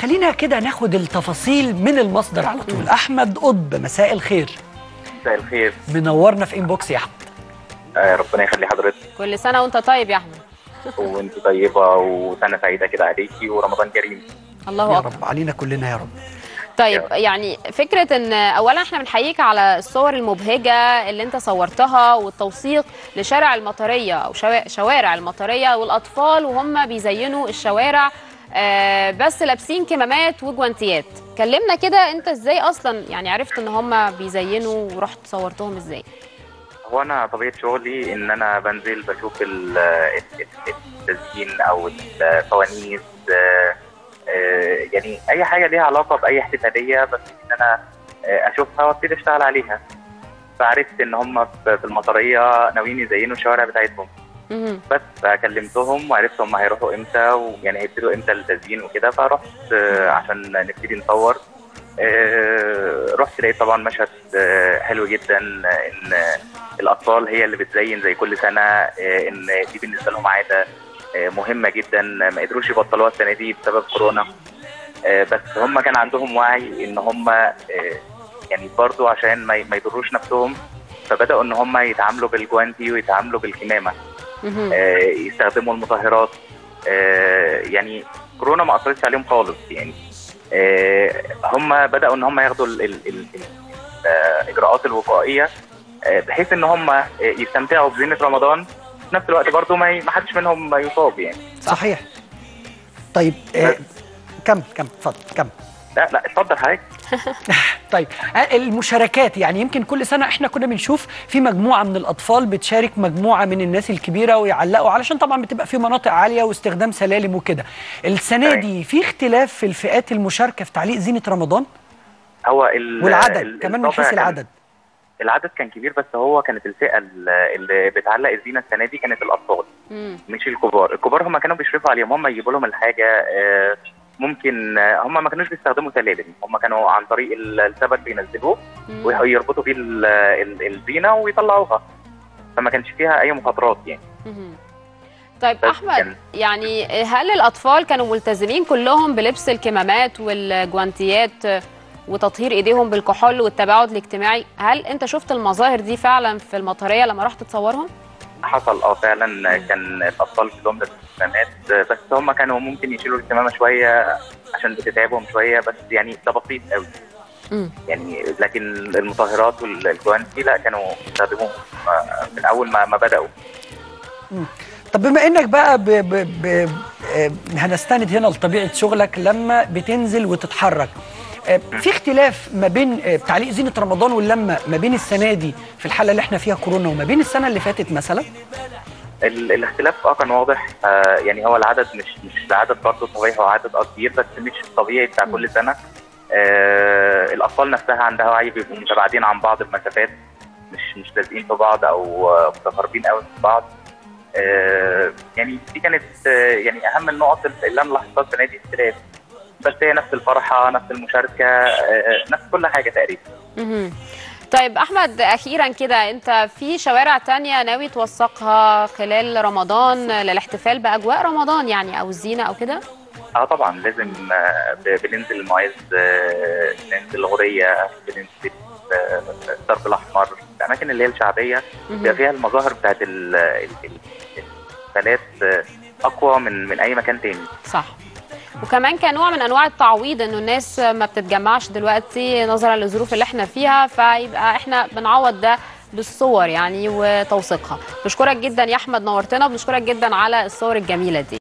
خلينا كده ناخد التفاصيل من المصدر على طول احمد قطب مساء الخير مساء الخير منورنا في انبوكس يا احمد آه ربنا يخلي حضرتك كل سنه وانت طيب يا احمد وانت طيبه وسنه سعيده كده عليكي ورمضان كريم الله يا اكبر رب علينا كلنا يا رب طيب يعني فكره ان اولا احنا بنحييك على الصور المبهجه اللي انت صورتها والتوثيق لشارع المطريه او شوا- شوارع المطريه والاطفال وهم بيزينوا الشوارع آه، بس لابسين كمامات وجوانتيات كلمنا كده انت ازاي اصلا يعني عرفت ان هم بيزينوا ورحت صورتهم ازاي هو انا طبيعه شغلي ان انا بنزل بشوف ال- ال- التزيين او الفوانيس آه، آه، يعني اي حاجه ليها علاقه باي احتفاليه بس ان انا آه، اشوفها وابتدي اشتغل عليها فعرفت ان هم في في المطريه ناويين يزينوا الشوارع بتاعتهم مهم. بس فكلمتهم وعرفت هم هيروحوا امتى ويعني هيبتدوا امتى التزيين وكده فرحت آه، عشان نبتدي نصور آه، رحت لقيت طبعا مشهد آه، حلو جدا آه، ان الاطفال هي اللي بتزين زي كل سنه آه، ان دي بالنسبه لهم عاده آه، مهمه جدا ما قدروش يبطلوها السنه دي بسبب كورونا آه، بس هم كان عندهم وعي ان هم آه، يعني برضو عشان ما ما يضروش نفسهم فبداوا ان هم يتعاملوا بالجوانتي ويتعاملوا بالكمامه مهم. آه، يستخدموا المطهرات آه، يعني كورونا ما اثرتش عليهم خالص يعني آه، هم بداوا ان هم ياخدوا ال- ال- ال- ال- الاجراءات الوقائيه آه، بحيث ان هم آه، يستمتعوا بزينه رمضان في نفس الوقت برضه ما ي- ما حدش منهم يصاب يعني صحيح طيب آه كم كم اتفضل كم لا لا اتفضل حضرتك طيب آه، المشاركات يعني يمكن كل سنه احنا كنا بنشوف في مجموعه من الاطفال بتشارك مجموعه من الناس الكبيره ويعلقوا علشان طبعا بتبقى في مناطق عاليه واستخدام سلالم وكده السنه تمام. دي في اختلاف في الفئات المشاركه في تعليق زينه رمضان هو ال- والعدد ال- كمان من الطابع حيث كان- العدد العدد كان كبير بس هو كانت الفئه ال- اللي بتعلق الزينه السنه دي كانت الاطفال مم. مش الكبار الكبار هم كانوا بيشرفوا عليهم هم يجيبوا لهم الحاجه آه، ممكن آه، هم ما كانوش بيستخدموا سلالم هم كانوا عن طريق ال- السبت بينزلوه مم. ويربطوا بيه ال- ال- الزينه ويطلعوها فما كانش فيها اي مخاطرات يعني مهم. طيب بس احمد كان- يعني هل الاطفال كانوا ملتزمين كلهم بلبس الكمامات والجوانتيات وتطهير ايديهم بالكحول والتباعد الاجتماعي هل انت شفت المظاهر دي فعلا في المطريه لما رحت تصورهم حصل اه فعلا كان الاطفال كلهم لابسين كمامات آه، بس هم كانوا ممكن يشيلوا الكمامه شويه عشان بتتعبهم شويه بس يعني ده بسيط قوي مم. يعني لكن المطهرات والجوانتي لا كانوا بيستخدموهم آه، من اول ما ما بداوا طب بما انك بقى ب ب ب آه، هنستند هنا لطبيعه شغلك لما بتنزل وتتحرك آه، في اختلاف ما بين آه، تعليق زينه رمضان واللمه ما بين السنه دي في الحاله اللي احنا فيها كورونا وما بين السنه اللي فاتت مثلا ال- الاختلاف اه كان واضح آه يعني هو العدد مش مش العدد برضه طبيعي هو عدد اه كبير بس مش الطبيعي بتاع كل سنه آه الاطفال نفسها عندها وعي بيبقوا متباعدين عن بعض بمسافات مش مش لازقين في بعض او آه، متقاربين قوي من بعض آه يعني دي كانت آه يعني اهم النقط اللي انا لاحظتها السنه دي اختلاف بس هي نفس الفرحه نفس المشاركه آه نفس كل حاجه تقريبا مهم. طيب احمد اخيرا كده انت في شوارع تانية ناوي توثقها خلال رمضان للاحتفال باجواء رمضان يعني او الزينه او كده اه طبعا لازم آه، ب- بننزل المعز آه، بننزل الغوريه بننزل آه، الدرب الاحمر الاماكن اللي هي الشعبيه بيبقى فيها المظاهر بتاعت ال- ال- ال- الحفلات آه، اقوى من من اي مكان تاني صح وكمان كنوع من انواع التعويض انه الناس ما بتتجمعش دلوقتي نظرا للظروف اللي احنا فيها فيبقى احنا بنعوض ده بالصور يعني وتوثيقها بشكرك جدا يا احمد نورتنا وبنشكرك جدا على الصور الجميله دي